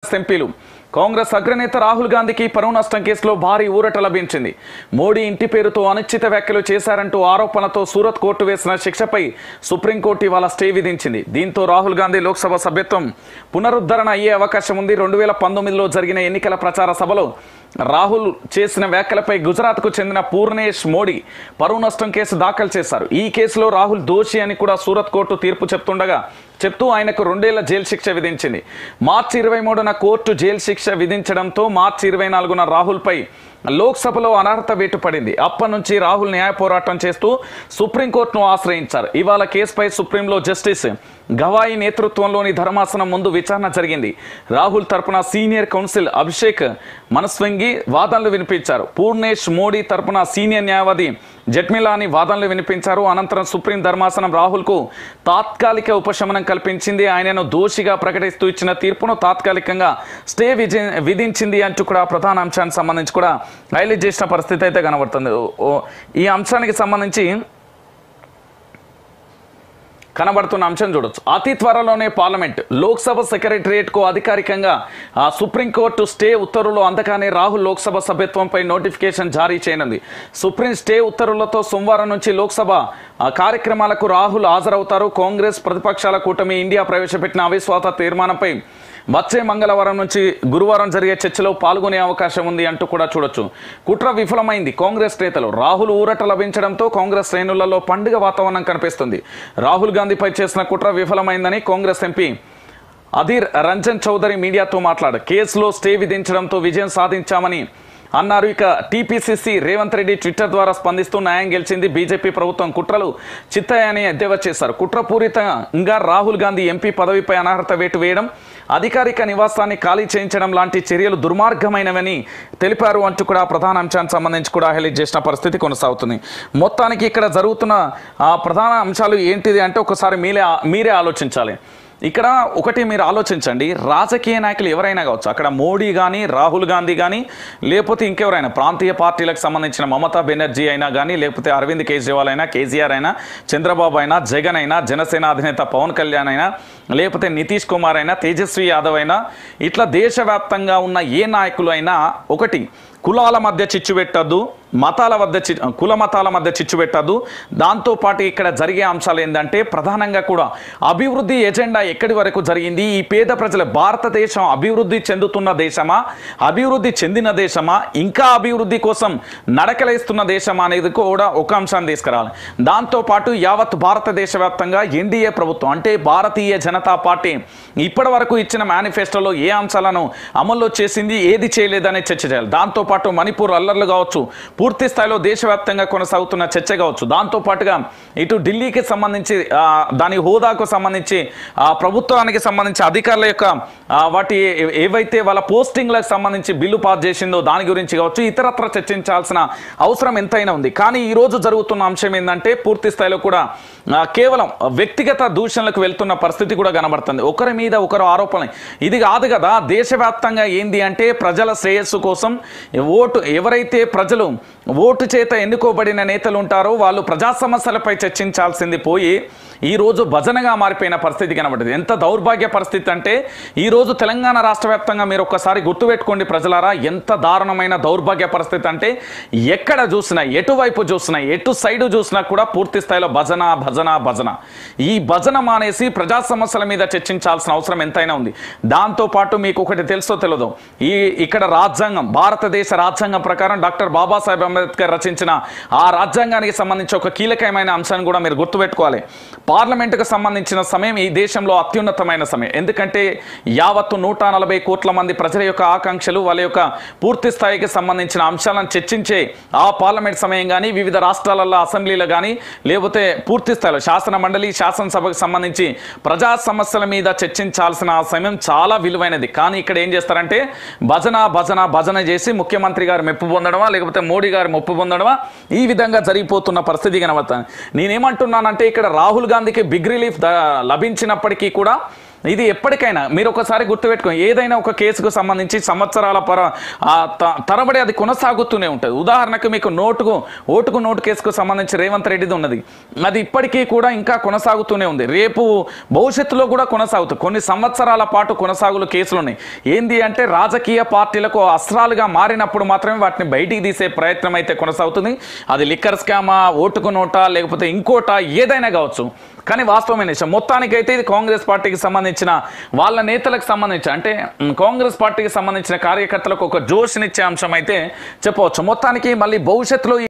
కాంగ్రెస్ ఎంపీలు కాంగ్రెస్ అగ్రనేత రాహుల్ గాంధీకి పరువు నష్టం కేసులో భారీ ఊరట లభించింది మోడీ ఇంటి పేరుతో అనిశ్చిత వ్యాఖ్యలు చేశారంటూ ఆరోపణలతో సూరత్ కోర్టు వేసిన శిక్షపై సుప్రీంకోర్టు ఇవాళ స్టే విధించింది దీంతో రాహుల్ గాంధీ లోక్సభ సభ్యత్వం పునరుద్ధరణ అయ్యే అవకాశం ఉంది రెండు వేల పంతొమ్మిదిలో జరిగిన ఎన్నికల ప్రచార సభలో రాహుల్ చేసిన వ్యాఖ్యలపై గుజరాత్కు చెందిన పూర్ణేష్ మోడీ పరువు నష్టం కేసు దాఖలు చేశారు ఈ కేసులో రాహుల్ దోషి అని కూడా సూరత్ కోర్టు తీర్పు చెప్తుండగా చెప్తూ ఆయనకు రెండేళ్ల జైలు శిక్ష విధించింది మార్చి ఇరవై మూడున కోర్టు జైలు శిక్ష విధించడంతో మార్చి ఇరవై నాలుగున రాహుల్పై లోక్సభలో అనర్హత వేటు పడింది అప్పటి నుంచి రాహుల్ న్యాయ పోరాటం చేస్తూ సుప్రీంకోర్టును ఆశ్రయించారు ఇవాళ కేసుపై సుప్రీంలో జస్టిస్ గవాయి నేతృత్వంలోని ధర్మాసనం ముందు విచారణ జరిగింది రాహుల్ తరపున సీనియర్ కౌన్సిల్ అభిషేక్ మనస్వంగి వాదనలు వినిపించారు పూర్ణేష్ మోడీ తరపున సీనియర్ న్యాయవాది జట్మిలాని వాదనలు వినిపించారు అనంతరం సుప్రీం ధర్మాసనం రాహుల్కు తాత్కాలిక ఉపశమనం కల్పించింది ఆయనను దోషిగా ప్రకటిస్తూ ఇచ్చిన తీర్పును తాత్కాలికంగా స్టే విజి విధించింది అంటూ కూడా ప్రధాన అంశానికి సంబంధించి కూడా హైలైట్ చేసిన పరిస్థితి అయితే కనబడుతుంది ఓ- ఓ- ఈ అంశానికి సంబంధించి కనబడుతున్న అంశం చూడొచ్చు అతి త్వరలోనే పార్లమెంట్ లోక్సభ సెక్రటరియట్ కు అధికారికంగా ఆ సుప్రీంకోర్టు స్టే ఉత్తర్వులు అందగానే రాహుల్ లోక్సభ సభ్యత్వంపై నోటిఫికేషన్ జారీ చేయనుంది సుప్రీం స్టే ఉత్తర్వులతో సోమవారం నుంచి లోక్సభ ఆ, కార్యక్రమాలకు రాహుల్ హాజరవుతారు కాంగ్రెస్ ప్రతిపక్షాల కూటమి ఇండియా ప్రవేశపెట్టిన అవిశ్వాస తీర్మానంపై వచ్చే మంగళవారం నుంచి గురువారం జరిగే చర్చలో పాల్గొనే అవకాశం ఉంది అంటూ కూడా చూడొచ్చు కుట్ర విఫలమైంది కాంగ్రెస్ నేతలు రాహుల్ ఊరట లభించడంతో కాంగ్రెస్ శ్రేణులలో పండుగ వాతావరణం కనిపిస్తుంది రాహుల్ గాంధీపై చేసిన కుట్ర విఫలమైందని కాంగ్రెస్ ఎంపీ అధీర్ రంజన్ చౌదరి మీడియాతో మాట్లాడారు కేసులో స్టే విధించడంతో విజయం సాధించామని అన్నారు ఇక టీపీసీసీ రేవంత్ రెడ్డి ట్విట్టర్ ద్వారా స్పందిస్తూ న్యాయం గెలిచింది బీజేపీ ప్రభుత్వం కుట్రలు చిత్తాయని ఎద్దేవా చేశారు కుట్రపూరితంగా రాహుల్ గాంధీ ఎంపీ పదవిపై అనర్హత వేటు వేయడం అధికారిక నివాసాన్ని ఖాళీ చేయించడం లాంటి చర్యలు దుర్మార్గమైనవని తెలిపారు అంటూ కూడా ప్రధాన అంశానికి సంబంధించి కూడా హైలైట్ చేసిన పరిస్థితి కొనసాగుతుంది మొత్తానికి ఇక్కడ జరుగుతున్న ఆ, ప్రధాన అంశాలు ఏంటిది అంటే ఒకసారి మీరే మీరే ఆలోచించాలి ఇక్కడ ఒకటి మీరు ఆలోచించండి రాజకీయ నాయకులు ఎవరైనా కావచ్చు అక్కడ మోడీ కానీ రాహుల్ గాంధీ కానీ లేకపోతే ఇంకెవరైనా ప్రాంతీయ పార్టీలకు సంబంధించిన మమతా బెనర్జీ అయినా కానీ లేకపోతే అరవింద్ కేజ్రీవాల్ అయినా కేసీఆర్ అయినా చంద్రబాబు అయినా జగన్ అయినా జనసేన అధినేత పవన్ కళ్యాణ్ అయినా లేకపోతే నితీష్ కుమార్ అయినా తేజస్వి యాదవ్ అయినా ఇట్లా దేశవ్యాప్తంగా ఉన్న ఏ నాయకులు అయినా ఒకటి కులాల మధ్య చిచ్చు పెట్టద్దు మతాల వద్ద చి కుల మతాల మధ్య చిచ్చు పెట్టద్దు దాంతోపాటు ఇక్కడ జరిగే అంశాలు ఏంటంటే ప్రధానంగా కూడా అభివృద్ధి ఎజెండా ఎక్కడి వరకు జరిగింది ఈ పేద ప్రజల భారతదేశం అభివృద్ధి చెందుతున్న దేశమా అభివృద్ధి చెందిన దేశమా ఇంకా అభివృద్ధి కోసం నడకలేస్తున్న దేశమా అనేది కూడా ఒక అంశాన్ని తీసుకురావాలి దాంతోపాటు యావత్ భారతదేశ వ్యాప్తంగా ఎన్డీఏ ప్రభుత్వం అంటే భారతీయ జనతా పార్టీ ఇప్పటి వరకు ఇచ్చిన మేనిఫెస్టోలో ఏ అంశాలను అమల్లో చేసింది ఏది చేయలేదనే చర్చ చేయాలి దాంతోపాటు మణిపూర్ అల్లర్లు కావచ్చు పూర్తి స్థాయిలో దేశవ్యాప్తంగా కొనసాగుతున్న చర్చ కావచ్చు దాంతోపాటుగా ఇటు ఢిల్లీకి సంబంధించి ఆ, దాని హోదాకు సంబంధించి ఆ ప్రభుత్వానికి సంబంధించి అధికారుల యొక్క ఆ, వాటి ఏ- ఏవైతే వాళ్ళ పోస్టింగ్లకు సంబంధించి బిల్లు పాస్ చేసిందో దాని గురించి కావచ్చు ఇతరత్ర చర్చించాల్సిన అవసరం ఎంతైనా ఉంది కానీ ఈ రోజు జరుగుతున్న అంశం ఏంటంటే పూర్తి స్థాయిలో కూడా ఆ, కేవలం వ్యక్తిగత దూషణలకు వెళ్తున్న పరిస్థితి కూడా కనబడుతుంది ఒకరి మీద ఒకరు ఆరోపణ ఇది కాదు కదా దేశవ్యాప్తంగా ఏంది అంటే ప్రజల శ్రేయస్సు కోసం ఓటు ఎవరైతే ప్రజలు ఓటు చేత ఎన్నుకోబడిన నేతలు ఉంటారో వాళ్ళు ప్రజా సమస్యలపై చర్చించాల్సింది పోయి ఈ రోజు భజనగా మారిపోయిన పరిస్థితి కనబడుతుంది ఎంత దౌర్భాగ్య పరిస్థితి అంటే ఈ రోజు తెలంగాణ రాష్ట్ర వ్యాప్తంగా మీరు ఒక్కసారి గుర్తుపెట్టుకోండి ప్రజలారా ఎంత దారుణమైన దౌర్భాగ్య పరిస్థితి అంటే ఎక్కడ చూసినా ఎటువైపు చూసినా ఎటు సైడు చూసినా కూడా పూర్తి స్థాయిలో భజన భజన భజన ఈ భజన మానేసి ప్రజా సమస్యల మీద చర్చించాల్సిన అవసరం ఎంతైనా ఉంది దాంతో పాటు మీకు ఒకటి తెలుసో తెలియదు ఈ ఇక్కడ రాజ్యాంగం భారతదేశ రాజ్యాంగం ప్రకారం డాక్టర్ బాబాసాహెబ్ అంబేద్కర్ రచించిన ఆ రాజ్యాంగానికి సంబంధించి ఒక కీలకమైన అంశాన్ని కూడా మీరు గుర్తుపెట్టుకోవాలి పార్లమెంటుకు సంబంధించిన సమయం ఈ దేశంలో అత్యున్నతమైన సమయం ఎందుకంటే యావత్తు నూట నలభై కోట్ల మంది ప్రజల యొక్క ఆకాంక్షలు వాళ్ళ యొక్క పూర్తి స్థాయికి సంబంధించిన అంశాలను చర్చించే ఆ పార్లమెంట్ సమయం కానీ వివిధ రాష్ట్రాలలో అసెంబ్లీలో కానీ లేకపోతే పూర్తి స్థాయిలో శాసన మండలి శాసనసభకు సంబంధించి ప్రజా సమస్యల మీద చర్చించాల్సిన ఆ సమయం చాలా విలువైనది కానీ ఇక్కడ ఏం చేస్తారంటే భజన భజన భజన చేసి ముఖ్యమంత్రి గారు మెప్పు పొందడమా లేకపోతే మోడీ గారు మెప్పు పొందడమా ఈ విధంగా జరిగిపోతున్న పరిస్థితి కనబడుతుంది నేనేమంటున్నానంటే ఇక్కడ రాహుల్ గాంధీకి బిగ్ రిలీఫ్ ద- లభించినప్పటికీ కూడా ఇది ఎప్పటికైనా మీరు ఒకసారి గుర్తుపెట్టుకో ఏదైనా ఒక కేసుకు సంబంధించి సంవత్సరాల పర ఆ త- తరబడి అది కొనసాగుతూనే ఉంటుంది ఉదాహరణకు మీకు నోటుకు ఓటుకు నోటు కేసుకు సంబంధించి రేవంత్ రెడ్డిది ఉన్నది అది ఇప్పటికీ కూడా ఇంకా కొనసాగుతూనే ఉంది రేపు భవిష్యత్తులో కూడా కొనసాగుతుంది కొన్ని సంవత్సరాల పాటు కొనసాగులు కేసులు ఉన్నాయి ఏంది అంటే రాజకీయ పార్టీలకు అస్త్రాలుగా మారినప్పుడు మాత్రమే వాటిని బయటికి తీసే ప్రయత్నం అయితే కొనసాగుతుంది అది లిక్కర్ స్కామా ఓటుకు నోటా లేకపోతే ఇంకోటా ఏదైనా కావచ్చు కానీ వాస్తవమైన విషయం మొత్తానికైతే ఇది కాంగ్రెస్ పార్టీకి సంబంధించిన వాళ్ళ నేతలకు సంబంధించి అంటే మ్, కాంగ్రెస్ పార్టీకి సంబంధించిన కార్యకర్తలకు ఒక జోష్నిచ్చే అంశం అయితే చెప్పవచ్చు మొత్తానికి మళ్ళీ భవిష్యత్తులో ఈ